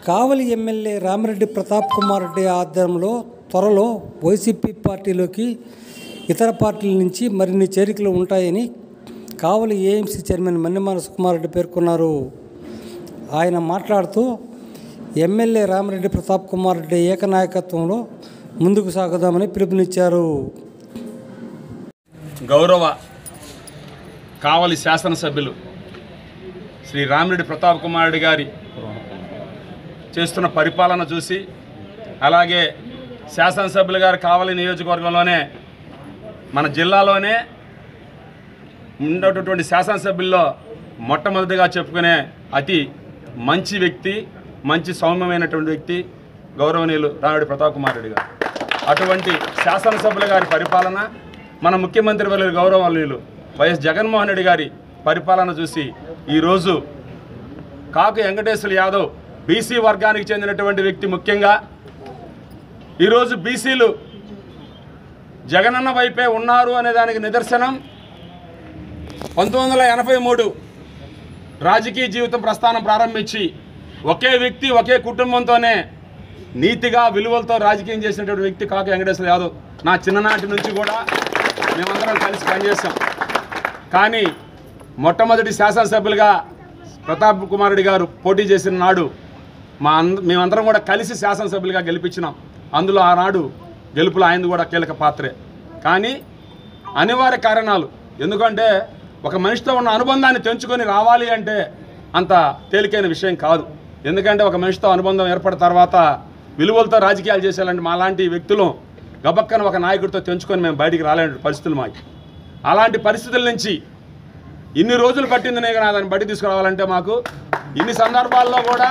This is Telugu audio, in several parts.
కావలి ఎమ్మెల్యే రామిరెడ్డి ప్రతాప్ కుమార్ రెడ్డి ఆధ్వర్యంలో త్వరలో వైసీపీ పార్టీలోకి ఇతర పార్టీల నుంచి మరిన్ని చేరికలు ఉంటాయని కావలి ఏఎంసీ చైర్మన్ మన్నెమాల సుకుమార్ రెడ్డి పేర్కొన్నారు ఆయన మాట్లాడుతూ ఎమ్మెల్యే రామిరెడ్డి ప్రతాప్ కుమార్ రెడ్డి ఏకనాయకత్వంలో ముందుకు సాగుదామని పిలుపునిచ్చారు గౌరవ కావలి శాసనసభ్యులు శ్రీ రామిరెడ్డి ప్రతాప్ కుమార్ రెడ్డి గారి చేస్తున్న పరిపాలన చూసి అలాగే శాసనసభ్యులు గారు కావలి నియోజకవర్గంలోనే మన జిల్లాలోనే ఉండేటటువంటి శాసనసభ్యుల్లో మొట్టమొదటిగా చెప్పుకునే అతి మంచి వ్యక్తి మంచి సౌమ్యమైనటువంటి వ్యక్తి గౌరవనీయులు రామిరెడ్డి ప్రతాప్ కుమార్ రెడ్డి గారు అటువంటి శాసనసభ్యుల గారి పరిపాలన మన ముఖ్యమంత్రి వర్యులు గౌరవనీయులు వైఎస్ జగన్మోహన్ రెడ్డి గారి పరిపాలన చూసి ఈరోజు కాకు వెంకటేశ్వర యాదవ్ బీసీ వర్గానికి చెందినటువంటి వ్యక్తి ముఖ్యంగా ఈరోజు బీసీలు జగనన్న వైపే ఉన్నారు అనే దానికి నిదర్శనం పంతొమ్మిది వందల ఎనభై మూడు రాజకీయ జీవితం ప్రస్థానం ప్రారంభించి ఒకే వ్యక్తి ఒకే కుటుంబంతోనే నీతిగా విలువలతో రాజకీయం చేసినటువంటి వ్యక్తి కాక వెంకటేశ్వర యాదవ్ నా చిన్ననాటి నుంచి కూడా మేమందరం కలిసి పనిచేస్తాం కానీ మొట్టమొదటి శాసనసభ్యులుగా ప్రతాప్ కుమార్ రెడ్డి గారు పోటీ చేసిన నాడు మా అంద మేమందరం కూడా కలిసి శాసనసభ్యులుగా గెలిపించినాం అందులో ఆనాడు గెలుపులో ఆయన కూడా కీలక పాత్రే కానీ అనివార్య కారణాలు ఎందుకంటే ఒక మనిషితో ఉన్న అనుబంధాన్ని తెంచుకొని రావాలి అంటే అంత తేలికైన విషయం కాదు ఎందుకంటే ఒక మనిషితో అనుబంధం ఏర్పడిన తర్వాత విలువలతో రాజకీయాలు చేసేలాంటి మాలాంటి వ్యక్తులు గబక్కన ఒక నాయకుడితో తెంచుకొని మేము బయటికి రాలేని పరిస్థితులు మాకు అలాంటి పరిస్థితుల నుంచి ఇన్ని రోజులు పట్టింది నేను దాన్ని బయట తీసుకురావాలంటే మాకు ఇన్ని సందర్భాల్లో కూడా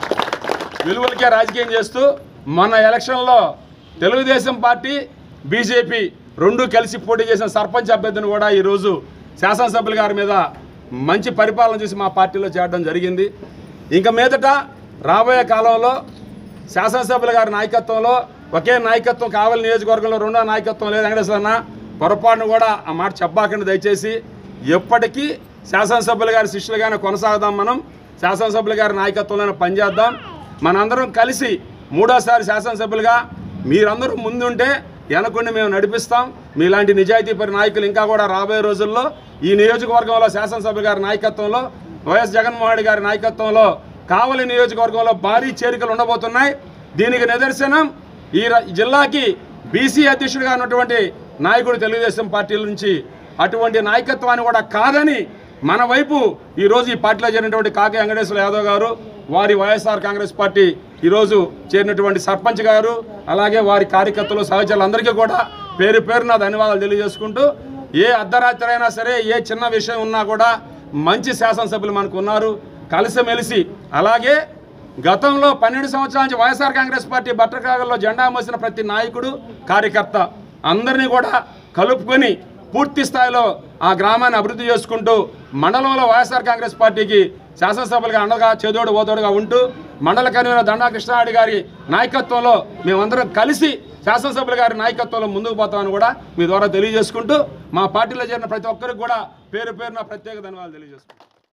విలువలకే రాజకీయం చేస్తూ మొన్న ఎలక్షన్లో తెలుగుదేశం పార్టీ బీజేపీ రెండు కలిసి పోటీ చేసిన సర్పంచ్ అభ్యర్థిని కూడా ఈరోజు శాసనసభ్యుల గారి మీద మంచి పరిపాలన చేసి మా పార్టీలో చేరడం జరిగింది ఇంకా మీదట రాబోయే కాలంలో శాసనసభ్యుల గారి నాయకత్వంలో ఒకే నాయకత్వం కావాలి నియోజకవర్గంలో రెండో నాయకత్వం లేదు వెంకటేశ్వర అన్న పొరపాటును కూడా ఆ మాట చెప్పాకండి దయచేసి ఎప్పటికీ శాసనసభ్యుల గారి శిష్యులుగానే కొనసాగుదాం మనం శాసనసభ్యుల గారి నాయకత్వంలోనే పనిచేద్దాం మనందరం కలిసి మూడోసారి శాసనసభ్యులుగా మీరందరూ ముందుంటే వెనకుండి మేము నడిపిస్తాం మీలాంటి నిజాయితీపరి నాయకులు ఇంకా కూడా రాబోయే రోజుల్లో ఈ నియోజకవర్గంలో శాసనసభ్యుల గారి నాయకత్వంలో వైఎస్ జగన్మోహన్ రెడ్డి గారి నాయకత్వంలో కావలి నియోజకవర్గంలో భారీ చేరికలు ఉండబోతున్నాయి దీనికి నిదర్శనం ఈ ర- జిల్లాకి బీసీ అధ్యక్షుడిగా ఉన్నటువంటి నాయకుడు తెలుగుదేశం పార్టీల నుంచి అటువంటి నాయకత్వాన్ని కూడా కాదని మన వైపు ఈరోజు ఈ పార్టీలో చేరినటువంటి కాకి వెంకటేశ్వర యాదవ్ గారు వారి వైఎస్ఆర్ కాంగ్రెస్ పార్టీ ఈరోజు చేరినటువంటి సర్పంచ్ గారు అలాగే వారి కార్యకర్తలు సహచరులందరికీ కూడా పేరు పేరున ధన్యవాదాలు తెలియజేసుకుంటూ ఏ అర్ధరాత్రి అయినా సరే ఏ చిన్న విషయం ఉన్నా కూడా మంచి శాసనసభ్యులు మనకు ఉన్నారు కలిసిమెలిసి అలాగే గతంలో పన్నెండు సంవత్సరాల నుంచి వైఎస్ఆర్ కాంగ్రెస్ పార్టీ బట్టకాగల్లో జెండా మోసిన ప్రతి నాయకుడు కార్యకర్త అందరినీ కూడా కలుపుకొని పూర్తి స్థాయిలో ఆ గ్రామాన్ని అభివృద్ధి చేసుకుంటూ మండలంలో వైఎస్ఆర్ కాంగ్రెస్ పార్టీకి శాసనసభలుగా అండగా చేదోడు ఓతోడుగా ఉంటూ మండల కన్వీనర్ దండా కృష్ణారెడ్డి గారి నాయకత్వంలో మేమందరం కలిసి శాసనసభ్యుల గారి నాయకత్వంలో ముందుకు పోతామని కూడా మీ ద్వారా తెలియజేసుకుంటూ మా పార్టీలో చేరిన ప్రతి ఒక్కరికి కూడా పేరు పేరున ప్రత్యేక ధన్యవాదాలు తెలియజేసుకుంటాం